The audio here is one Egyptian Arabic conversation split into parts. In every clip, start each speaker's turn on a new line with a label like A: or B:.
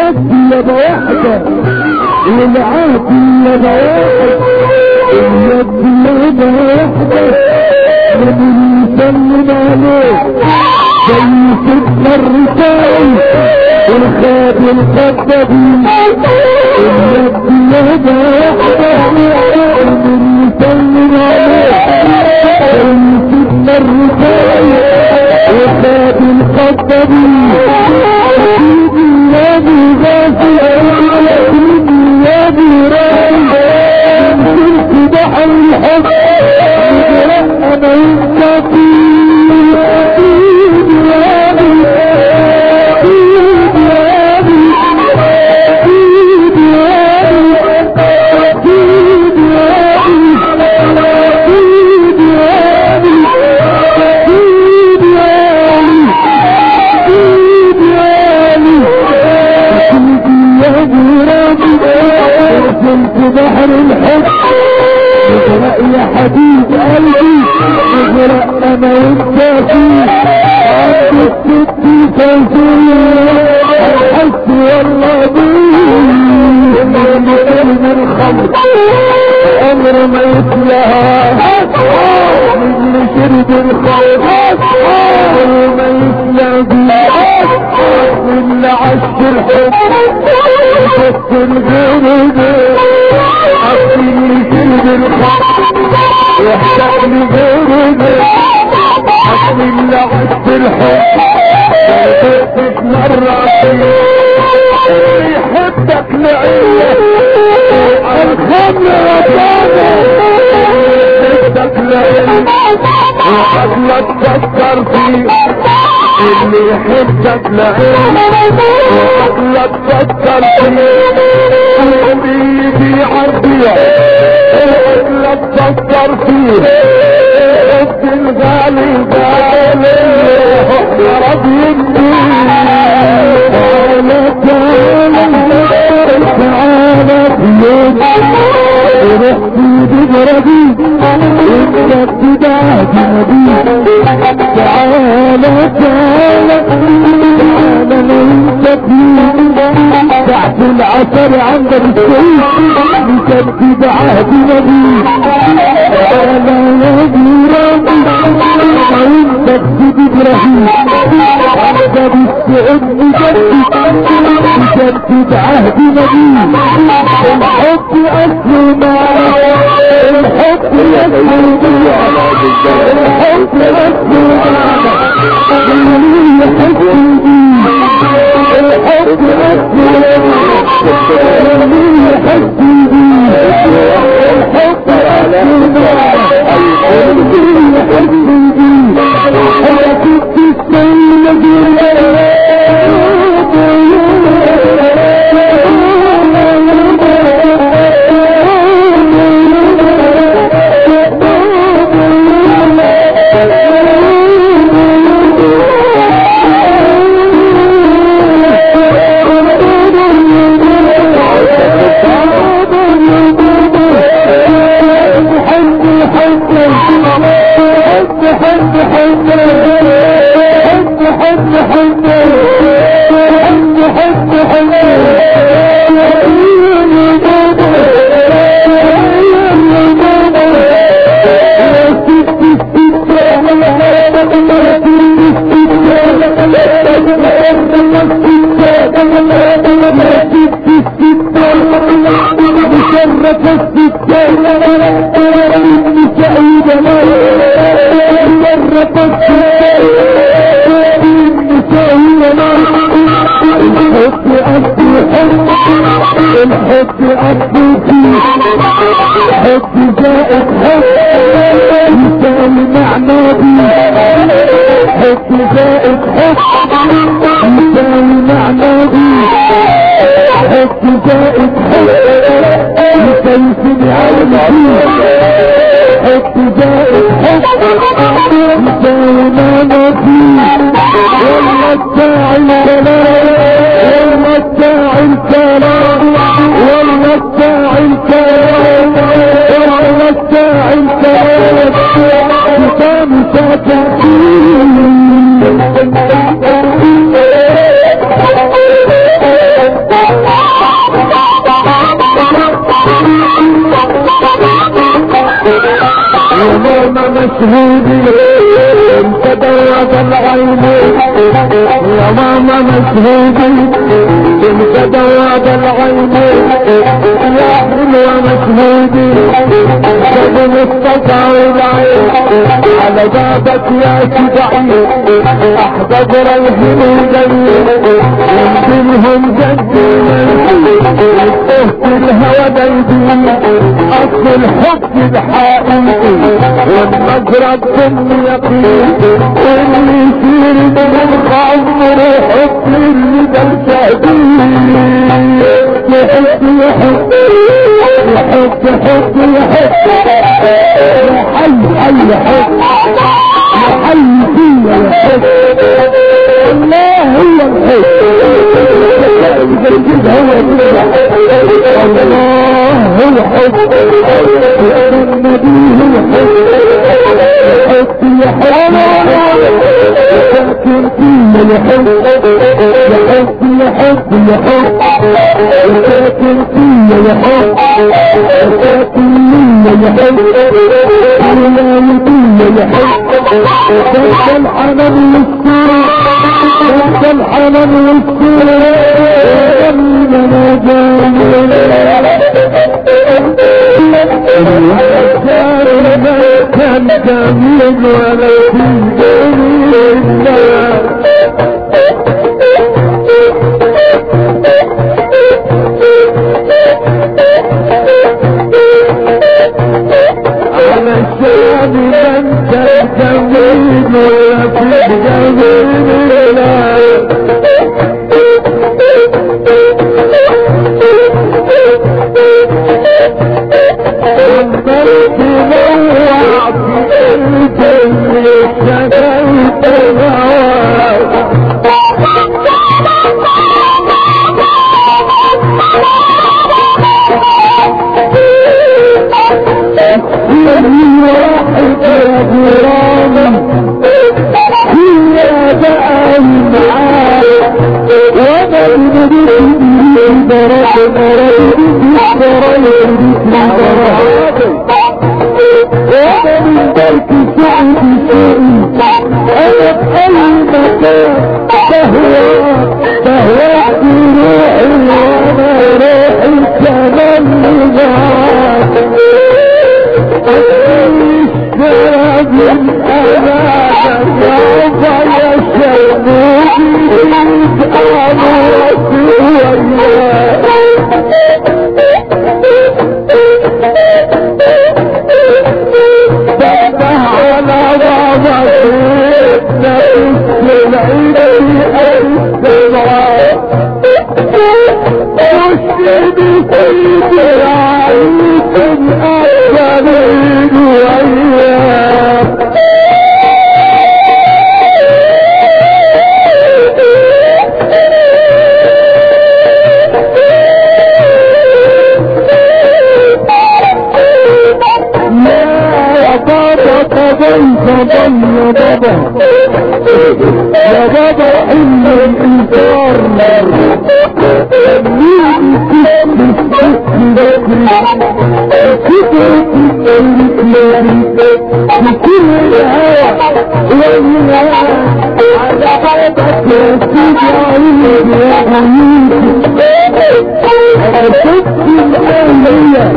A: اليد يد واحدة والعافي يد واحد اليد يد واحدة من يسلم عليه زي سيدنا الرسائل والخاب الخدبي اليد يد واحدة من يسلم عليه زي سيدنا الرسائل والخاب الخدبي سيدي يا ابي غافل سيدي يا ابي راي كنت بحر الحب انا وانت فيه سيدي يا ابي سيدي يا ابي سيدي يا ابي سيدي يا ابي سيدي يا ابي سيدي يا ابي وصلت بحر الحب اغرق يا حبيب قلبي اغرق انا وانت فيه عند الست فوزية الحس والله بيه من الخمر عمر ما يتلهى من شرب الخمر عمر ما يتلهى من عش الحب شفت الغرب عطيني شرب الخمر يحتاج لي غرب عطيني عش الحب شفت مرة يحبك لعيه الخمر يحبك لعيه وقبل تفكر فيه اللي يحبك لعين وقبل تفكر فيه وبيجي عرضية وقبل تفكر فيه حب الغالي غالي يا رب يدي تعالى تعالى تعالى بيوم رحتي بجردي انك بدعت نبي تعالى تعالى تعالى لو انت تحت العسل عندك السيف لكن بعهد نبي تعالى يا جيراني لو انت بإبراهيم عندك السعود مجدد مجدد عهد نبي الحب أسلم الحب يسلم الحب يسلم الحب الحب أسلم الحب الحب مشرف الستان ابن سعيد مشرف الستان ابن سعيد الحب أبو حب الحب أبو فيه حب زائد حب مثال معنى بيه حب زائد حب مثال معنى بيه حب زائد حب لكيف العالم حب زائد حب مثال معنى فيه والله الداعي الكلام والله الداعي الكلام والله الداعي الكلام والله الداعي الكلام كتاب ساكن فيه مشهودي انت دوت العينين يا ماما مشهودي انت دوت العينين يا حلوة مشهودي خذ مصطفى والعين على بابك يا شبعي احباب رايحين وجايين يمكنهم جدين تهت الهوى بيدين اصل الحب الحقيقي والنظرة بكم يقين اللي يصير من عمر حب اللي ده الشهدين يحب يحب يحب يحب يحب حي حي يحب حي فيه يحب الله هو الحب هو الله هو حب النبي هو حب حب يحب لكن فيه يحب يحب يحب يحب لكن فيه يحب لكن مين يحب ولا يدين يحب بس الحنان والسور بس الحنان والسور وجميل ما كان جميل ولا في جميل علشان من كان جميل ولا في جميل عمرت نوع في الجنة شكلت هواك كل واحد يا غرام هي بقى المعاد وانا المدير ضرب ضرب ضرب وانا من درك سعد سعد انا في اي مكان فهو فهو في روحي وانا روحي كمان معاك الشراب الأمانة يوم يشربون أموت وياه على بابا نفس العيد السماء واشتري سيدي عيد الأكبرين وإياك يا بابا قضيت ضل يا بابا يا بابا ان الانكار مين كتب السكر كتب الاسلام بكل الهوى والهوى على بابك يا سيدي عيد يا حبيبي حبيبتي الآلية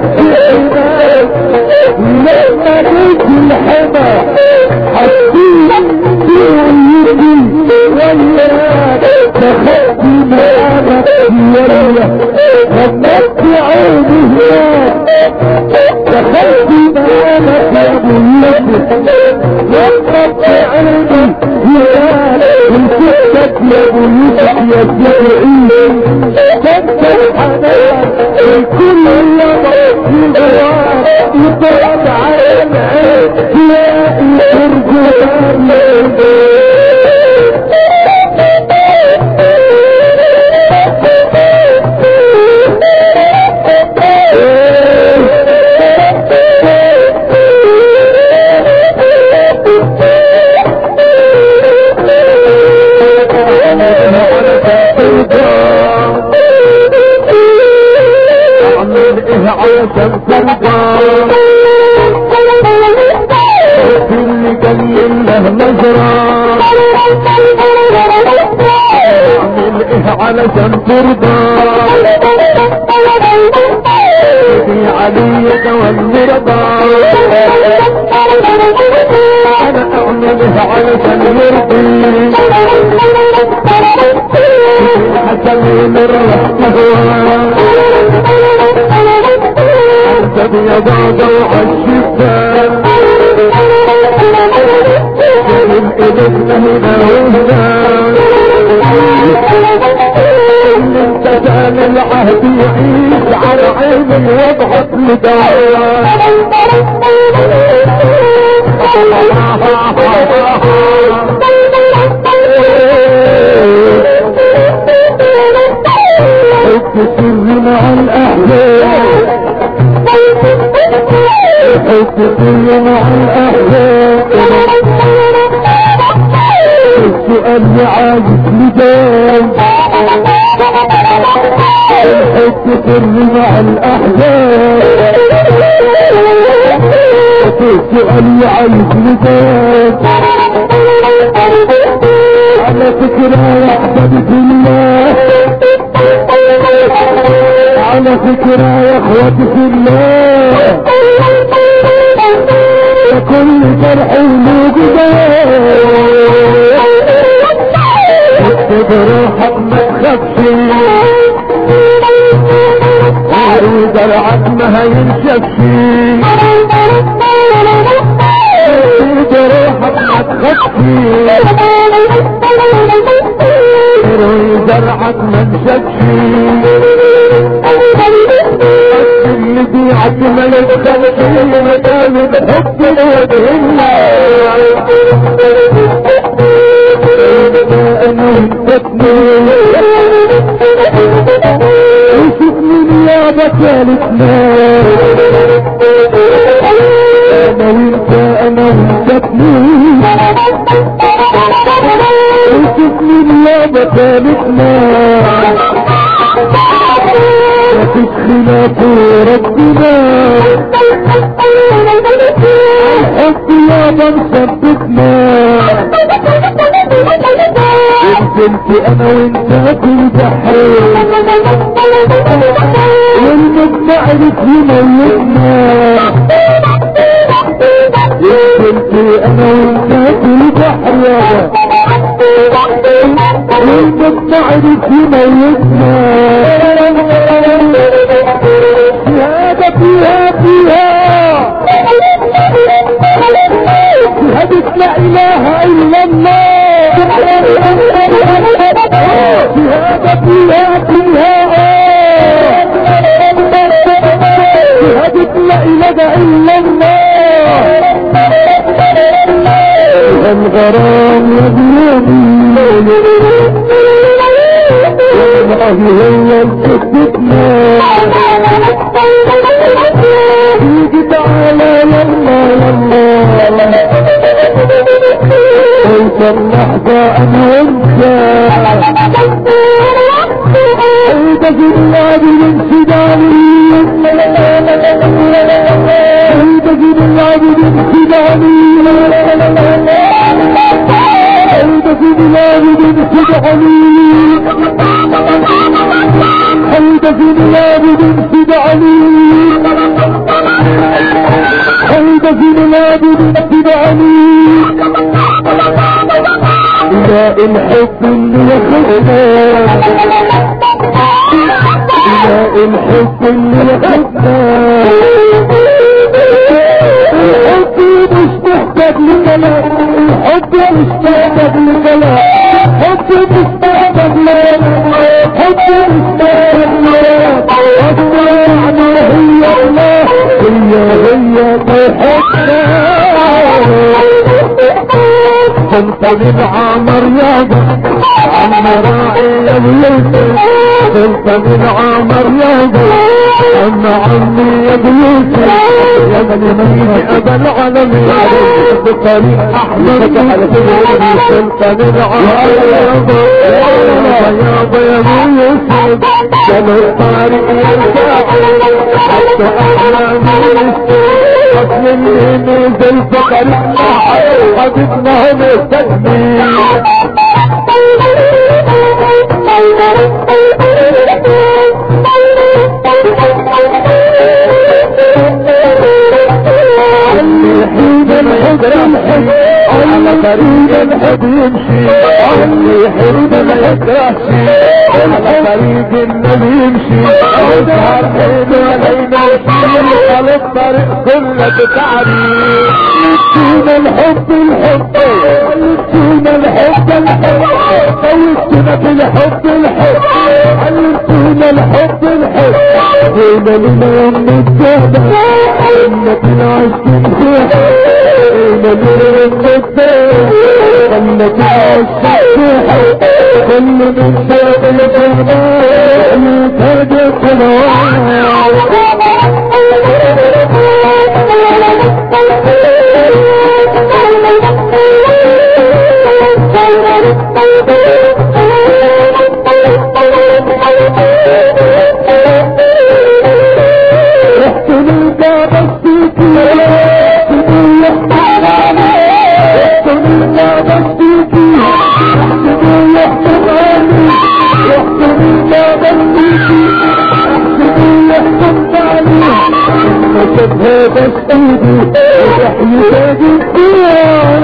A: لما جيت الحما حسيت بويتي ولا دخلت معاك ولا غمضت عيني هناك دخلت معاك يا بويتي غمضت عيني هناك وسكتك يا بويتي يا سيدي كنت الحنان الكل يوم يجوار يطلع عين عين تلاقي ترجمان اعمل ايه عشان ترضى له نظرة اعمل ايه علشان ترضى في علي تولي رضا انا اعمل ايه علشان يرضي حسن الرحمة انت بيضا ضوء الشتاء من إذن هنا وهنا انت كان العهد يعيش على عيني وضعت لدواء حب سر مع الاحلام حب سر مع الاحلام السؤال اللي عايز لدام الحب سر مع الاحلام السؤال اللي عايز لدام على فكرة يا احبابي في الله على فكرة يا اخواتي في الله كل فرح له جدال بروحك ما تخافش وزرعك ما هينشفش بروحك ما تخافش وزرعك ما نشفش اللي بيعك ما يدخلش مكان الحب وجهنا انا وانتتني وشوفني النيابة ثالثنا انا وانت انا وانتتني وشوفني النيابة ثالثنا مفيش خلاف ربنا الحب يابا مثبتنا انت انا وانت في البحر والمجمع عرف يميتنا انت انا وانت في البحر يابا والمجمع عرف يميتنا شهادة فيها فيها شهادة لا اله الا الله شهادة فيها فيها شهادة لا اله الا الله الغرام يبلغني والله هي الفتنة تيجي تعالى يلا يلا كيف اللحظة انا وانت عيد جلاد من سداني عيد جلاد من سداني عيد جلاد من سداني حيد في بلاد بنت علي حيد في بلاد بنت علي إلى الحب اللي يخدنا إلى الحب اللي يخدنا الحب مش محتاج لكلام الحب مش محتاج لكلام الحب مش محتاج لكلام الحب مش محتاج لكلام الحب هي الله هي هي تحبنا كنت من عمر يابا عم راعي اليوسف كنت من عمر يابا عم عمي يا بيوسف يا بني ميت ابا العالمين بطريق احمر كنت من عمر يابا يابا يا بيوسف كان الطريق يرجع حتى احلامي الوصل اللي نزل فقرنا حبيبنا هم التدمير حين الحب يمشي على طريق الحب يمشي اللي يحب ما يكرهش على طريق النبي يمشي يظهر حين علينا يمشي على الطريق كله بتعريف فينا الحب الحب فينا الحب الحب فوتنا في الحب الحب علمتونا الحب الحب فينا لنا يوم الجهد جنة العشق الخير فينا لنا يوم الجهد جنة العشق الخير كل من شاء الجمال يتجد رحت للباب السيكي رحت للباب السيكي رحت للباب السيكي شبه بس ايدي وراح يلاقي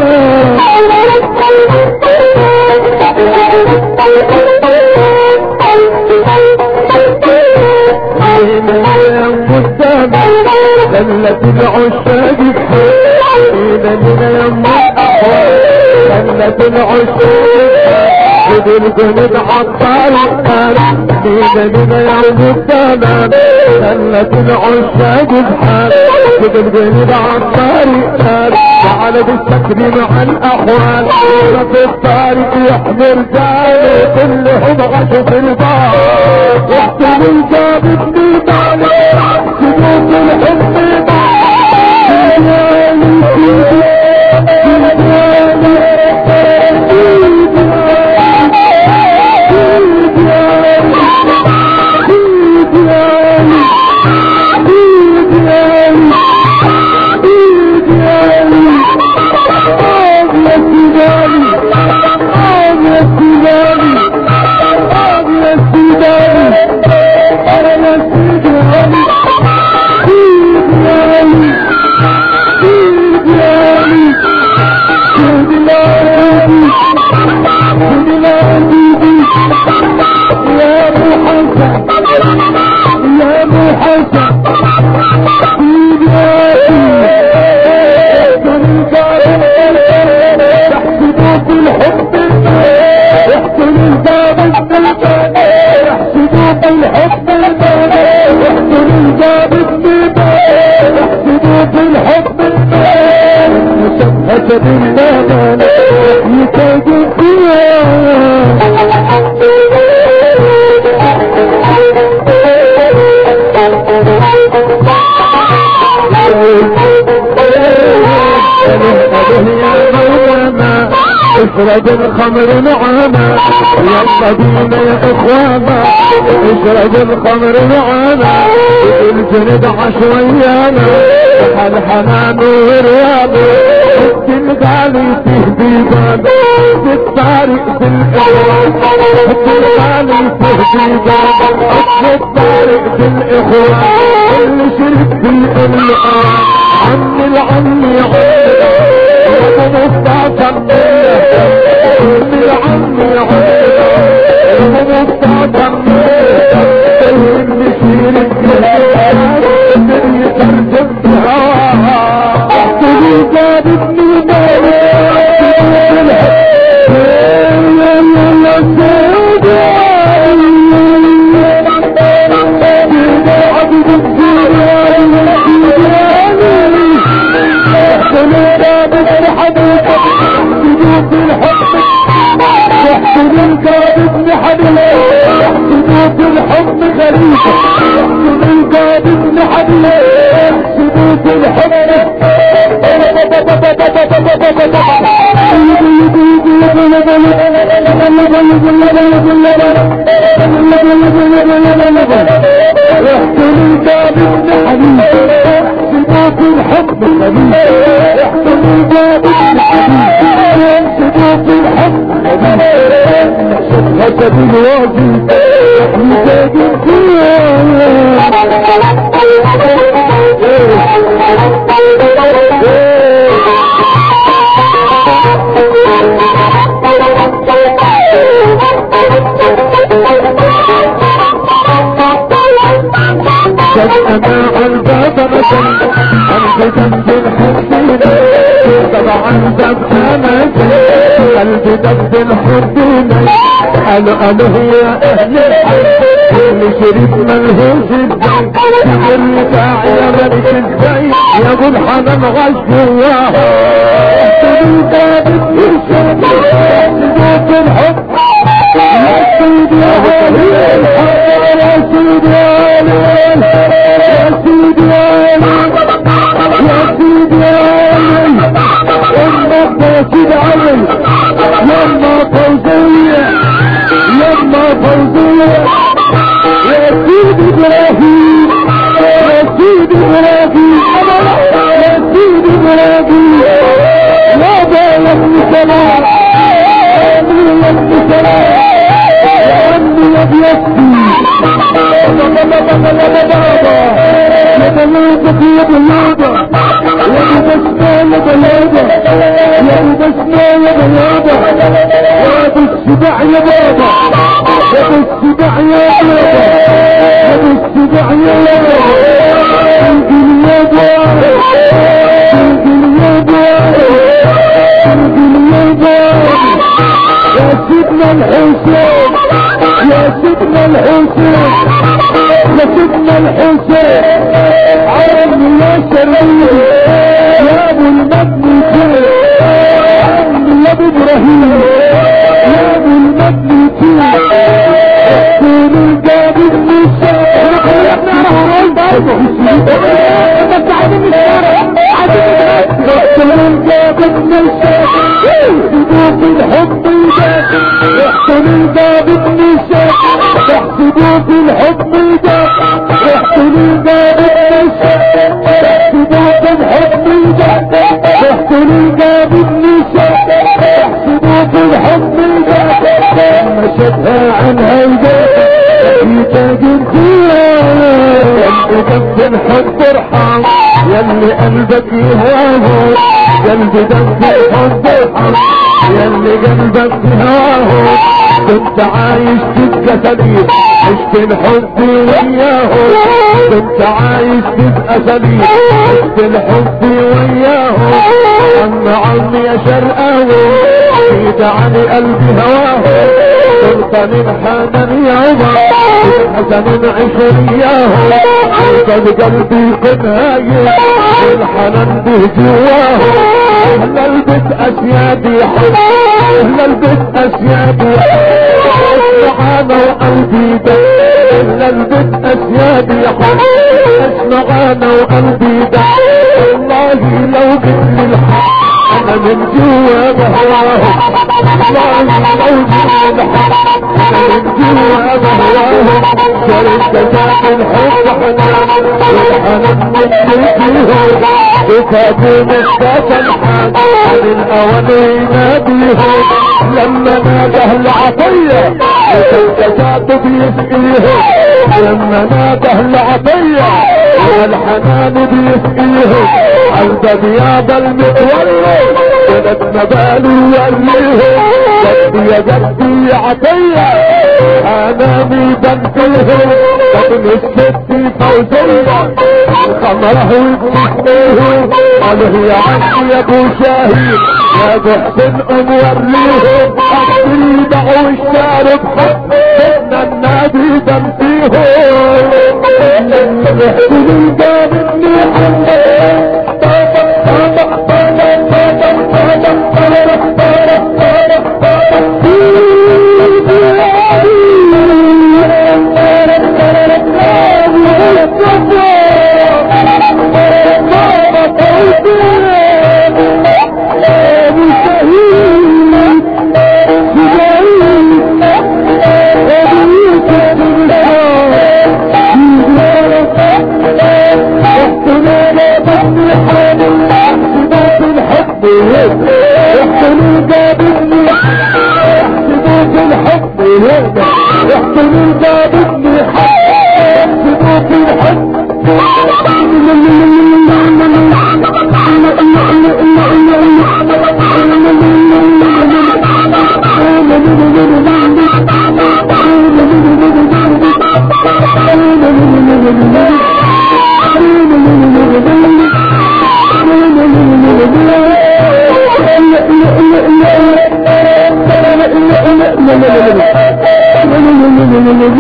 A: خلت العشاق حين لنا يم خلت العشاق خذ الجند عطار حين لنا يوم التمام خلت العشاق بحال خذ الجند عطار تعال بالسكر مع الاحوال رب الطارق يحمل جاي كلهم غشوا في البار واحتم الجاب ابن مالك سجود الحب يا ابو حسن يا ابو حسن يحسبوا في الحب يحسن الباب السلطان يحسبوا في الحب يحسن الباب السلطان يحسبوا في الحب مشبهة بالله يتاجر اشرب الخمر معانا يلا بينا يا اخوانا اشرب الخمر معانا الجند عشويانا الحنان ورياضي الغالي فيه بيبان الطارق في الاخوان الغالي فيه بيبان الطارق في الاخوان اللي شرب في الالقاء عم العم يعود ومستعصم عم العم يعود ومستعصم اللي شرب في الالقاء يترجم بهواها جاب ابن يحسن الجاب ابن حبيب يحسنوا في الحب خليفة يحسن الجاب ابن حبيب يحسنوا في الحب يحسن الجاب ابن حبيب يحسنوا في الحب سبيل واجب محتاجين جمع الباب مثل أنت جنب الحسين طبعا تبقى مثل قلبي دب الحسين قالوا قالوا يا أهل الحي اللي شريف ملهوش الزي اللي داعي يا ملك الزي يا ابو الحنان غش جواها احسن باب النساء صدوق الحب يا سيدي يا ولي يا سيدي يا ولي يا سيدي يا ولي يا سيدي يا ولي امك يا سيدي علي يما فوزية يما فوزية يا سيدي ابراهيم يا سيدي ابراهيم يا سيدي ابراهيم يا بايا سلام يا ابن سلام يا ابني يا بيتي يا بلادك يا بلادة يا بسمة يا بلادة يا بسمة يا بلادة يا بالسبع يا بابا يا بالسبع يا بابا يا بالسبع يا بابا انزل يا بابا انزل يا بابا انزل يا بابا يا سيدنا الحسين يا سيدنا الحسين يا سيدنا الحسين عمي يا شريف يا ابو المجد عمي يا ابو ابراهيم يا ابو المجد كون الباب النساء يحسبوا في الحب يحسن الباب النساء يحسبوا في الحب يحسن الباب النساء يحسبوا في الحب يحسن الباب النساء يحسبوا في الحب مشتها عن هيدا في تاج الخيال قلب الحب ارحم يلي قلبك يهواه قلبي دم الحب ارحم يلي قلبك يهواه كنت عايش تبقى سليم عشت الحب وياه كنت عايش تبقى سليم عشت الحب وياه عم عمي يا شرقاوي بعيد عن قلبي هواه كنت من حنان يوما حسن عشرياه قد قلبي قناية الحنان به جواه اهل البيت اسيادي حب اهل البيت اسيادي اسمعانا وقلبي ده اهل البيت اسيادي حب اسمعانا وقلبي ده والله لو جبت الحق انا من جوا بهواه والله لو جبت الحق انا من جوا بهواه شريت ذات الحب حنان والحنان من فيه وكابون الشاف الحان عن الاولين ناديهم لما ناده العطية وكالجزات بيسقيهم لما ناده العطية والحنان بيسقيهم عند بياض المتولي كانت مبالي يوليهم جدي يا جدي عطية حناني بنتيهم ابن الست فوزية الخمره ويبنيه قالوا يا عمي يا ابو شاهين يا ابو حسين ام وريهم الريبة والشارب حب ان النادي دمتيهم يحكم الباب النيح يحسنوا جاب النيح يحسبوا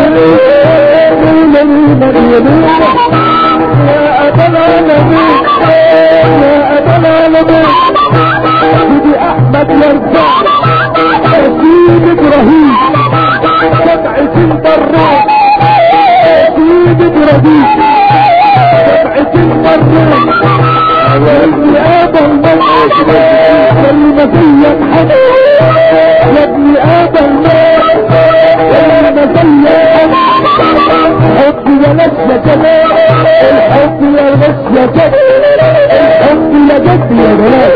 A: يا أبا العالمين يا أبا العالمين سيدي أحمد يرجع سيدي إبراهيم سبعة البراد سيدي إبراهيم سبعة البراد ابن ادم كلمة فيا حد يا ابن ادم كلمة فيا حب يا ناس يا جمال الحب يا ناس يا جد الحب يا جد يا جمال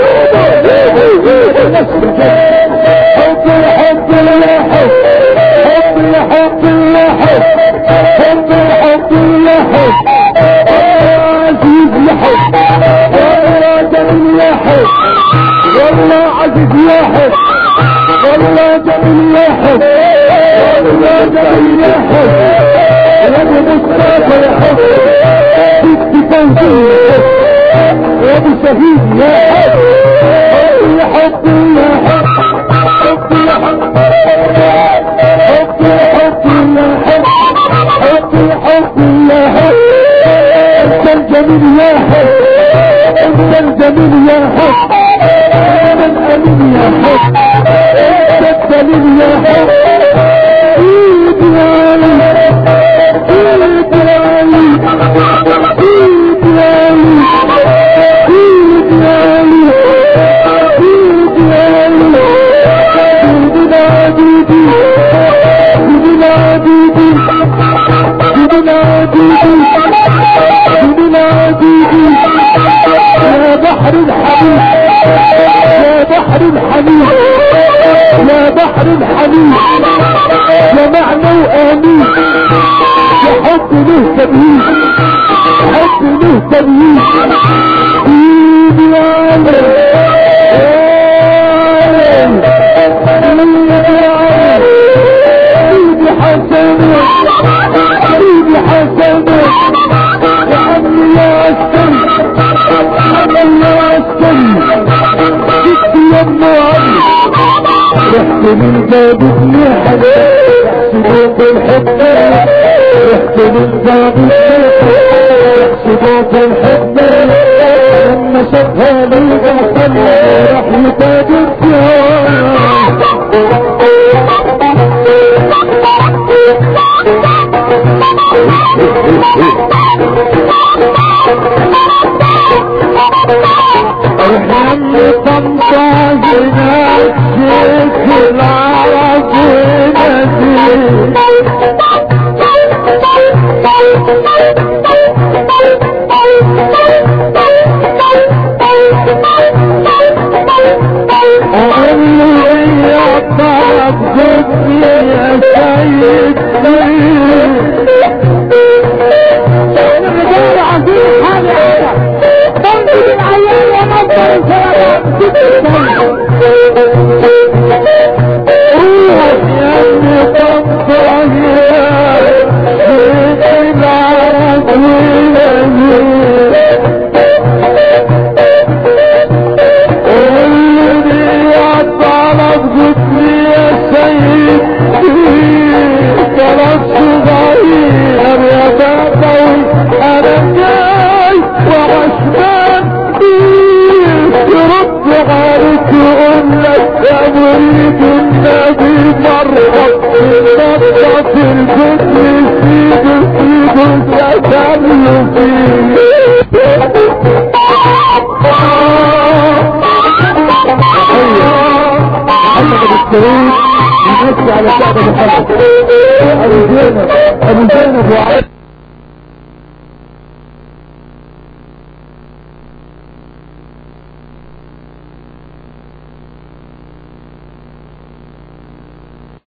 A: الناس يا جد حب الحب يا حب حب يا حب يا حب حب الحب يا حب عزيز يا حب والله جميل يا حب والله عزيز يا حب والله جميل يا حب والله جميل يا حب يا ابو مصطفى يا حب ست فوزي يا ابو شهيد يا حب حب يا حب يا حب حب يا حب حب يا حب يا حب حب يا حب يا حب انت الجميل يا حب انت الجميل يا حب انا الامين يا حب انت الدليل يا حب ايد يا علي ايد يا علي ايد يا علي ايد يا علي ايد يا علي سيدنا عبيدي سيدنا عبيدي سيدنا عبيدي سيدنا عبيدي يا بحر الحبيب يا بحر الحبيب يا بحر الحبيب يا معنى وآمين يا حب له تبهيج حب له تبهيج ايدي يا علي ايدي يا علي ايدي حسنة ايدي حسنة يا عمي يا عسكري عمي يا عسكري جبت يا ام علي رحت من باب النحل يحسبوك الحب رحت من باب النحل يحسبوك الحب لما شافها لي غفل راح يتاجر ارحم طمطا هناك شيخ العرب نزيل اقول له يا طرب جبني يا سيد الرجال عظيم حاجة بنجي بالعيال يا مصر روح يا ابني طبطا يا شيخ العرب ونزيل قولي يا طلب جبني يا سيد طلب صغير يا بدوي انا جاي وعشمان يرد عليك يقول لك يا مريد النبي مرة نظف الجبن سيد سيد يتعلم محمد الكريم يمشي على شعب محمد